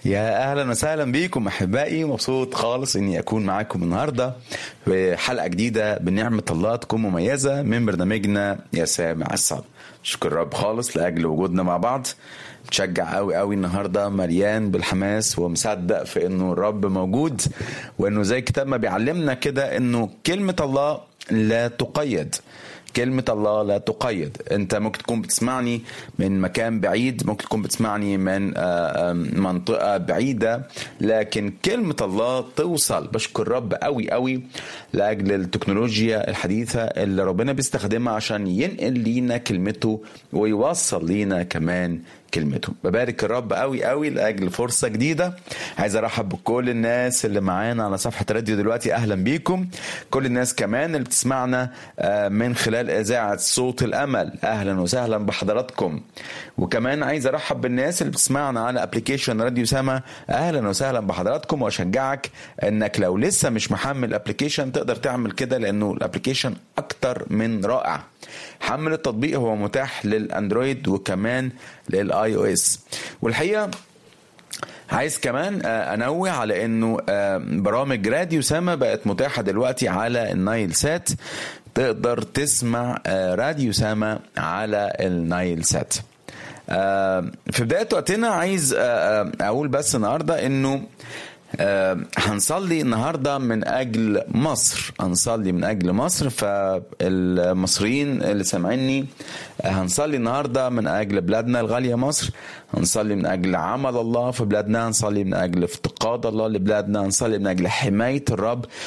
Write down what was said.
يا اهلا وسهلا بيكم احبائي مبسوط خالص اني اكون معاكم النهارده في حلقه جديده بنعمه الله تكون مميزه من برنامجنا يا سامع الصلاة شكر الرب خالص لاجل وجودنا مع بعض متشجع قوي قوي النهارده مليان بالحماس ومصدق في انه الرب موجود وانه زي الكتاب ما بيعلمنا كده انه كلمه الله لا تقيد كلمة الله لا تقيد انت ممكن تكون بتسمعني من مكان بعيد ممكن تكون بتسمعني من منطقة بعيدة لكن كلمة الله توصل بشكر الرب قوي قوي لأجل التكنولوجيا الحديثة اللي ربنا بيستخدمها عشان ينقل لينا كلمته ويوصل لينا كمان كلمته ببارك الرب قوي قوي لاجل فرصه جديده عايز ارحب بكل الناس اللي معانا على صفحه راديو دلوقتي اهلا بيكم كل الناس كمان اللي بتسمعنا من خلال اذاعه صوت الامل اهلا وسهلا بحضراتكم وكمان عايز ارحب بالناس اللي بتسمعنا على ابلكيشن راديو سما اهلا وسهلا بحضراتكم واشجعك انك لو لسه مش محمل ابلكيشن تقدر تعمل كده لانه الابلكيشن اكتر من رائع حمل التطبيق هو متاح للاندرويد وكمان للاي او اس والحقيقه عايز كمان انوه على انه برامج راديو سما بقت متاحه دلوقتي على النايل سات تقدر تسمع راديو سما على النايل سات في بدايه وقتنا عايز اقول بس النهارده انه آه هنصلي النهارده من اجل مصر هنصلي من اجل مصر فالمصريين اللي سامعيني هنصلي النهارده من اجل بلادنا الغاليه مصر هنصلي من اجل عمل الله في بلادنا هنصلي من اجل افتقاد الله لبلادنا هنصلي من اجل حمايه الرب